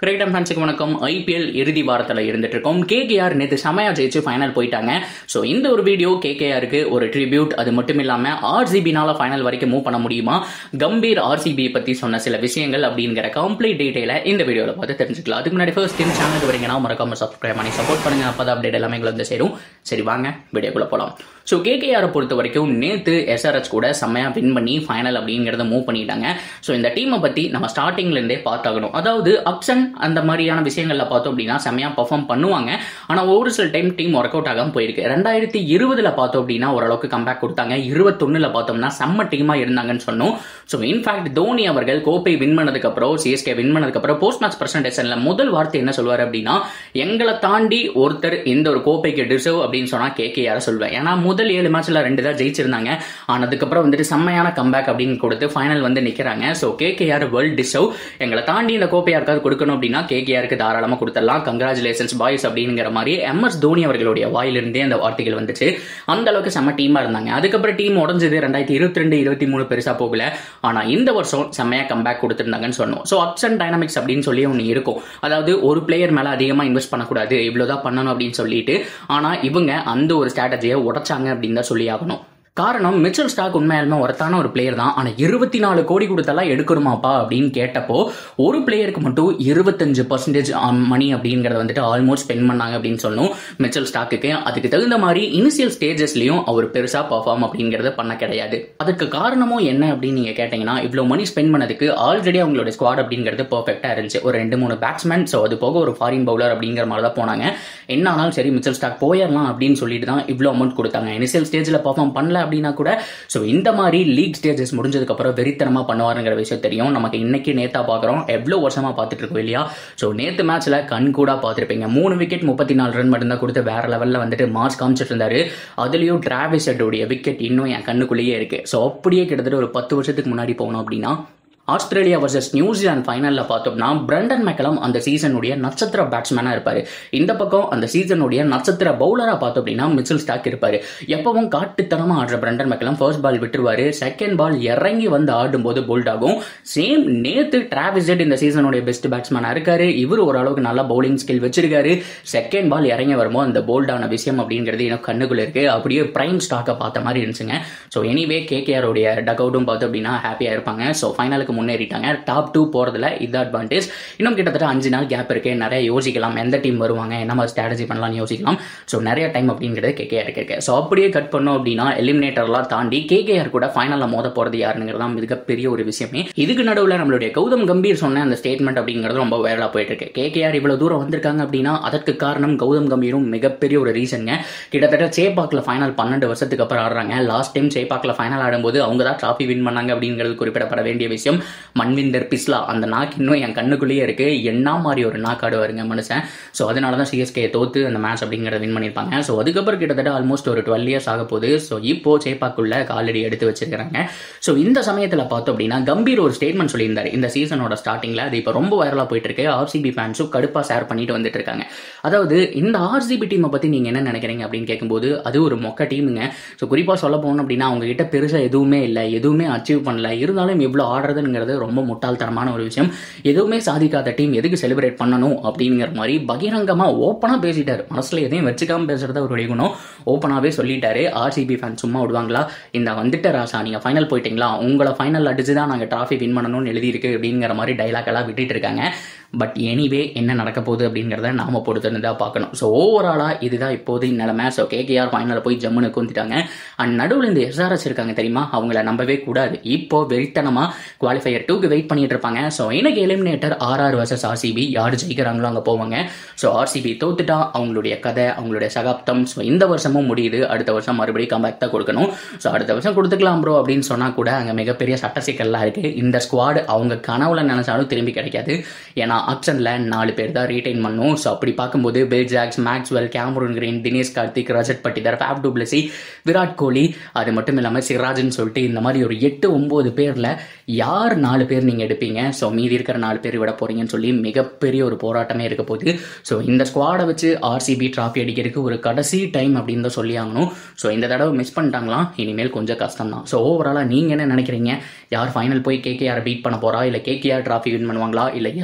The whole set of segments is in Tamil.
கிரிக்கெட் ஃபேன்ஸுக்கு வணக்கம் ஐபிஎல் இறுதி வாரத்தில் இருந்துட்டு இருக்கோம் கேகேஆர் நேற்று செமையா ஜெயிச்சு ஃபைனல் போயிட்டாங்க ஸோ இந்த ஒரு வீடியோ கேகேஆருக்கு ஒரு ட்ரிபியூட் அது மட்டும் இல்லாமல் ஆர்சிபினால ஃபைனல் வரைக்கும் மூவ் பண்ண முடியுமா கம்பீர் ஆர்சிபி பற்றி சொன்ன சில விஷயங்கள் அப்படிங்கிற கம்ப்ளீட் டீட்டெயிலை இந்த வீடியோவில் பார்த்து தெரிஞ்சுக்கலாம் அதுக்கு முன்னாடி ஃபர்ஸ்ட் டைம் சேனலுக்கு வரீங்கன்னா மறக்காம சப்ஸ்கிரைப் பண்ணி சப்போர்ட் பண்ணுங்க அப்போ அப்டேட் எல்லாமே எங்களை வந்து சேரும் சரி வாங்க வீடியோக்குள்ள போகலாம் ஸோ கேகேஆரை பொறுத்த வரைக்கும் நேற்று எஸ்ஆர்எச் கூட செம்மையா வின் பண்ணி ஃபைனல் அப்படிங்கிறத மூவ் பண்ணிட்டாங்க ஸோ இந்த டீமை பற்றி நம்ம ஸ்டார்டிங்ல இருந்தே பார்த்தாகணும் அதாவது அப்ஸ் அண்ட் அந்த மாதிரியான விஷயங்கள்ல பார்த்தோம் அப்படின்னா செம்மையா பர்ஃபார்ம் பண்ணுவாங்க ஆனால் ஒரு சில டைம் டீம் ஒர்க் அவுட் ஆகாம போயிருக்கு ரெண்டாயிரத்தி இருபதுல பார்த்தோம் அப்படின்னா ஓரளவுக்கு கம்பேக் கொடுத்தாங்க இருபத்தொன்னுல பார்த்தோம்னா செம்ம டீமா இருந்தாங்கன்னு சொன்னோம் ஸோ இன்ஃபேக்ட் தோனி அவர்கள் கோப்பை வின் பண்ணதுக்கு அப்புறம் சிஎஸ்கே வின் பண்ணதுக்கு அப்புறம் போஸ்ட் மேட்ச் பிரசன்டேஷன்ல முதல் வார்த்தை என்ன சொல்வார் அப்படின்னா எங்களை தாண்டி ஒருத்தர் இந்த ஒரு கோப்பைக்கு டிசர்வ் அப்படின்னு சொன்னா கேகேஆர் சொல்வேன் ஏன்னா முதல் ஏழு மேட்ச்ல ரெண்டு தான் ஜெயிச்சிருந்தாங்க ஆனதுக்கப்புறம் வந்துட்டு செம்மையான கம்பேக் அப்படின்னு கொடுத்து ஃபைனல் வந்து நிக்கிறாங்க ஸோ கேகேஆர் வேர்ல்ட் டிசர்வ் எங்களை தாண்டி இந்த கோப்பை யாருக்காவது கொடுக்கணும் அப்படின்னா கேகேஆருக்கு தாராளமாக கொடுத்துடலாம் கங்க்ராச்சுலேஷன்ஸ் பாய்ஸ் அப்படிங்கிற மாதிரி எம் எஸ் தோனி அவர்களுடைய வாயிலிருந்தே அந்த வார்த்தைகள் வந்துச்சு அந்த அளவுக்கு செம்ம டீமா இருந்தாங்க அதுக்கப்புறம் டீம் உடஞ்சது ரெண்டாயிரத்தி இருபத்தி ரெண்டு இருபத்தி மூணு பெருசா போகல ஆனா இந்த வருஷம் செம்மையா கம்பேக் கொடுத்துருந்தாங்கன்னு சொன்னோம் ஸோ அப்ஸ் அண்ட் டைனமிக்ஸ் அப்படின்னு சொல்லி ஒன்று இருக்கும் அதாவது ஒரு பிளேயர் மேல அதிகமாக இன்வெஸ்ட் பண்ணக்கூடாது இவ்வளவுதான் பண்ணணும் அப்படின்னு சொல்லிட்டு ஆனா இவங்க அந்த ஒரு ஸ்ட்ராட்டஜியை உடைச்சாங்க அப்படின்னு தான் சொல்லி ஆகணும் காரணம் மிச்சல் ஸ்டாக் உண்மையாலுமே ஒருத்தான ஒரு பிளேயர் தான் ஆனால் இருபத்தி நாலு கோடி கொடுத்தெல்லாம் எடுக்கணுமாப்பா அப்படின்னு கேட்டப்போ ஒரு பிளேயருக்கு மட்டும் இருபத்தஞ்சு பர்சன்டேஜ் மணி அப்படிங்கிறத வந்துட்டு ஆல்மோஸ்ட் ஸ்பெண்ட் பண்ணாங்க அப்படின்னு சொன்னோம் மிச்சல் ஸ்டாக்குக்கு அதுக்கு தகுந்த மாதிரி இனிஷியல் ஸ்டேஜஸ்லையும் அவர் பெருசாக பர்ஃபார்ம் அப்படிங்கிறத பண்ண கிடையாது அதுக்கு காரணமும் என்ன அப்படின்னு நீங்கள் கேட்டிங்கன்னா இவ்வளோ மணி ஸ்பெண்ட் பண்ணதுக்கு ஆல்ரெடி அவங்களோட ஸ்குவாட் அப்படிங்கிறது பர்ஃபெக்டாக இருந்துச்சு ஒரு ரெண்டு மூணு பேட்ஸ்மேன் ஸோ அது போக ஒரு ஃபாரின் பவுலர் அப்படிங்கிற மாதிரி தான் போனாங்க என்ன ஆனாலும் சரி மிச்சல் ஸ்டாக் போயிடலாம் அப்படின்னு சொல்லிட்டு தான் இவ்வளோ அமௌண்ட் கொடுத்தாங்க இனிஷியல் ஸ்டேஜில் பர்ஃபார்ம் பண்ணல அப்படின்னா கூட ஸோ இந்த மாதிரி லீக் ஸ்டேஜஸ் முடிஞ்சதுக்கு அப்புறம் வெறித்தனமா பண்ணுவாருங்கிற விஷயம் தெரியும் நமக்கு இன்னைக்கு நேத்தா பார்க்குறோம் எவ்வளோ வருஷமா பார்த்துட்டு இருக்கோம் இல்லையா ஸோ நேத்து மேட்ச்ல கண் கூட பார்த்துருப்பீங்க மூணு விக்கெட் முப்பத்தி நாலு ரன் மட்டும்தான் கொடுத்து வேற லெவலில் வந்துட்டு மார்ச் காமிச்சிட்டு இருந்தாரு அதுலயும் டிராவிஸ் ஹெட்டோடைய விக்கெட் இன்னும் என் கண்ணுக்குள்ளேயே இருக்கு ஸோ அப்படியே கிட்டத்தட்ட ஒரு பத்து வருஷத்துக்கு முன்னாடி போகணும் அப்படின்னா ஆஸ்திரேலியா வர்சஸ் நியூசிலாந்து ஃபைனலில் பார்த்தோம்னா பிரண்டன் மெக்கலம் அந்த சீசனுடைய நட்சத்திர பேட்ஸ்மேனாக இருப்பார் இந்த பக்கம் அந்த சீசனுடைய நட்சத்திர பவுலராக பார்த்தோம் அப்படின்னா மிச்சில் ஸ்டாக் இருப்பார் எப்பவும் காட்டுத்தனமாக ஆடுற பிரண்டன் மெக்கலம் ஃபர்ஸ்ட் பால் விட்டுருவாரு செகண்ட் பால் இறங்கி வந்து ஆடும்போது போல்ட் ஆகும் சேம் நேத்து டிராவிஸ் இந்த சீசனுடைய பெஸ்ட் பேட்ஸ்மேனாக இருக்காரு இவர் ஓரளவுக்கு நல்ல பவுலிங் ஸ்கில் வச்சிருக்காரு செகண்ட் பால் இறங்கி வரும்போது அந்த போல்டான விஷயம் அப்படிங்கிறது எனக்கு கண்ணுக்குள்ள இருக்கு அப்படியே பிரைம் ஸ்டாக்கை பார்த்த மாதிரி இருந்துச்சுங்க ஸோ எனிவே கேகேஆருடைய டக் அவுட்டும் பார்த்து அப்படின்னா ஹாப்பியாக இருப்பாங்க ஸோ ஃபைனலுக்கு முன்னேறிட்டாங்க டாப் டூ போகிறதுல இது அட்வான்டேஜ் இன்னும் கிட்டத்தட்ட அஞ்சு நாள் கேப் இருக்கு நிறைய யோசிக்கலாம் எந்த டீம் வருவாங்க என்ன மாதிரி ஸ்ட்ராட்டஜி பண்ணலாம்னு யோசிக்கலாம் ஸோ நிறைய டைம் அப்படிங்கிறது கேகேஆர் இருக்கு ஸோ அப்படியே கட் பண்ணோம் அப்படின்னா எலிமினேட்டர்லாம் தாண்டி கேகேஆர் கூட ஃபைனலில் மோத போகிறது யாருங்கிறது தான் மிகப்பெரிய ஒரு விஷயமே இதுக்கு நடுவில் நம்மளுடைய கௌதம் கம்பீர் சொன்ன அந்த ஸ்டேட்மெண்ட் அப்படிங்கிறது ரொம்ப வைரலாக போயிட்டு இருக்கு கேகேஆர் இவ்வளோ தூரம் வந்திருக்காங்க அப்படின்னா அதற்கு காரணம் கௌதம் கம்பீரும் மிகப்பெரிய ஒரு ரீசனுங்க கிட்டத்தட்ட சேப்பாக்கில் ஃபைனல் பன்னெண்டு வருஷத்துக்கு அப்புறம் ஆடுறாங்க லாஸ்ட் டைம் சேப்பாக்கில் ஃபைனல் ஆடும்போது அவங்க தான் ட்ராஃபி வின் பண்ணாங்க அப்படிங்கிறது குறிப்பிடப்பட வேண்டிய விஷயம் மன்விந்தர் பிஸ்லா அந்த நாக்கு இன்னும் என் கண்ணுக்குள்ளேயே இருக்கு என்ன மாதிரி ஒரு நாக்காடு வருங்க மனுஷன் ஸோ அதனால தான் சிஎஸ்கே தோத்து அந்த மேட்ச் அப்படிங்கிறத வின் பண்ணியிருப்பாங்க ஸோ அதுக்கப்புறம் கிட்டத்தட்ட ஆல்மோஸ்ட் ஒரு டுவெல் இயர்ஸ் ஆக போகுது ஸோ இப்போ சேப்பாக்குள்ள காலடி எடுத்து வச்சிருக்காங்க ஸோ இந்த சமயத்தில் பார்த்தோம் அப்படின்னா கம்பீர் ஒரு ஸ்டேட்மெண்ட் சொல்லியிருந்தாரு இந்த சீசனோட ஸ்டார்டிங்கில் அது இப்போ ரொம்ப வைரலாக போயிட்டு இருக்கு ஆர்சிபி ஃபேன்ஸும் கடுப்பாக ஷேர் பண்ணிட்டு வந்துட்டு இருக்காங்க அதாவது இந்த ஆர்சிபி டீமை பற்றி நீங்கள் என்ன நினைக்கிறீங்க அப்படின்னு கேட்கும்போது அது ஒரு மொக்க டீமுங்க ஸோ குறிப்பாக சொல்ல போகணும் அப்படின்னா அவங்க கிட்ட பெருசாக எதுவுமே இல்லை எதுவுமே அச்சீவ் பண்ணல இருந்தாலும் இவ்வளோ ஆடுறதுங்கிறது ரொம்ப முட்டாள்தனமான ஒரு விஷயம் எதுவுமே சாதிக்காத டீம் எதுக்கு செலிப்ரேட் பண்ணணும் அப்படிங்கிற மாதிரி பகிரங்கமா ஓப்பனா பேசிட்டாரு மனசுல எதையும் வச்சுக்காம பேசுறது அவருடைய குணம் ஓப்பனாவே சொல்லிட்டாரு ஆர்சிபி ஃபேன் சும்மா விடுவாங்களா இந்த வந்துட்ட ராசா நீங்க ஃபைனல் போயிட்டீங்களா உங்களை ஃபைனல் அடிச்சு தான் நாங்க டிராஃபி வின் பண்ணணும்னு எழுதியிருக்கு அப்படிங்கிற மாதிரி டைலாக் எல்லாம் விட்டுட்டு இருக்காங்க பட் எனிவே என்ன நடக்க போகுது அப்படிங்கிறத நாம பொறுத்து தான் பார்க்கணும் ஸோ ஓவராலா இதுதான் இப்போது நிலைமை ஸோ கேகேஆர் ஃபைனலில் போய் ஜம்முன்னு குந்திட்டாங்க அண்ட் நடுவில் இந்த எஸ்ஆர்எஸ் இருக்காங்க தெரியுமா அவங்கள நம்பவே கூடாது இப்போ வெறித்தனமா குவாலிஃபையர் டூக்கு வெயிட் பண்ணிட்டு இருப்பாங்க ஸோ எனக்கு எலிமினேட்டர் ஆர்ஆர் வர்சஸ் ஆர்சிபி யார் ஜெயிக்கிறாங்களோ அங்கே போவாங்க ஸோ ஆர்சிபி தோத்துட்டா அவங்களுடைய கதை அவங்களுடைய சகாப்தம் ஸோ இந்த வருஷமும் முடியுது அடுத்த வருஷம் மறுபடியும் கம்பேக் தான் கொடுக்கணும் ஸோ அடுத்த வருஷம் கொடுத்துக்கலாம் ப்ரோ அப்படின்னு சொன்னால் கூட அங்கே மிகப்பெரிய சட்ட சிக்கல்லாம் இருக்கு இந்த ஸ்குவாட் அவங்க கனவுல நினைச்சாலும் திரும்பி கிடைக்காது ஏன்னா ஆப்ஷனில் நாலு பேர் தான் ரீடைன் பண்ணும் ஸோ அப்படி பார்க்கும்போது Will Jacks Maxwell Cameron Green Dinesh Karthik Rajat Patidar Faf du Plessis Virat Kohli அது மட்டும் இல்லாமல் சிராஜ்னு சொல்லிட்டு இந்த மாதிரி ஒரு எட்டு ஒம்பது பேரில் யார் நாலு பேர் நீங்கள் எடுப்பீங்க ஸோ மீதி இருக்கிற நாலு பேர் விட போறீங்கன்னு சொல்லி மிகப்பெரிய ஒரு போராட்டமே இருக்க போகுது ஸோ இந்த ஸ்குவாடை வச்சு ஆர்சிபி டிராஃபி அடிக்கிறதுக்கு ஒரு கடைசி டைம் அப்படின்னு தான் சொல்லி ஆகணும் ஸோ இந்த தடவை மிஸ் பண்ணிட்டாங்களாம் இனிமேல் கொஞ்சம் கஷ்டம் தான் ஸோ ஓவராலாக நீங்கள் என்ன நினைக்கிறீங்க யார் ஃபைனல் போய் கேகேஆர் பீட் பண்ண போறா இல்லை கேகேஆர் டிராஃபி வின் பண்ணுவாங்களா இல்லை எஸ்ஆர்ஹெச்சா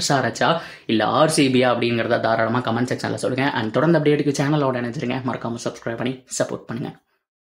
இல்லை ஆர்சிபியா அப்படிங்கிறத தாராளமாக கமெண்ட் செக்ஷனில் சொல்லுங்கள் அண்ட் தொடர்ந்து அப்படியே சேனலோட நினைச்சிருங்க மறக்காமல் சப்ஸ்கிரைப் பண்ணி சப்போர்ட் பண்ணுங்கள்